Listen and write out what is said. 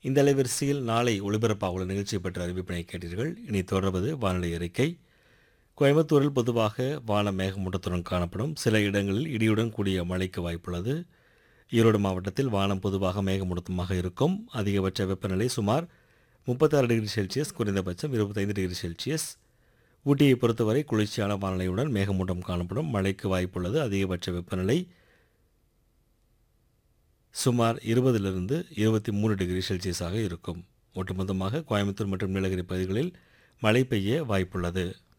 இந்த அலைவரிசையில் நாளை ஒளிபரப்பாக உள்ள நிகழ்ச்சி பற்றிய அறிவிப்பினை கேட்டீர்கள் இனி தொடர்வது வானிலை அறிக்கை கோயம்புத்தூரில் பொதுவாக வானம் மேகமூட்டத்துடன் காணப்படும் சில இடங்களில் இடியுடன் கூடிய மழைக்கு வாய்ப்புள்ளது ஈரோடு மாவட்டத்தில் வானம் பொதுவாக மேகமூட்டமாக இருக்கும் அதிகபட்ச வெப்பநிலை சுமார் முப்பத்தாறு டிகிரி செல்சியஸ் குறைந்தபட்சம் இருபத்தைந்து டிகிரி செல்சியஸ் ஊட்டியை பொறுத்தவரை குளிர்ச்சியான வானிலையுடன் மேகமூட்டம் காணப்படும் மழைக்கு வாய்ப்புள்ளது அதிகபட்ச வெப்பநிலை சுமார் இருபதிலிருந்து இருபத்தி மூணு டிகிரி செல்சியஸாக இருக்கும் ஒட்டுமொத்தமாக கோயம்புத்தூர் மற்றும் நீலகிரி பகுதிகளில் மழை பெய்ய வாய்ப்புள்ளது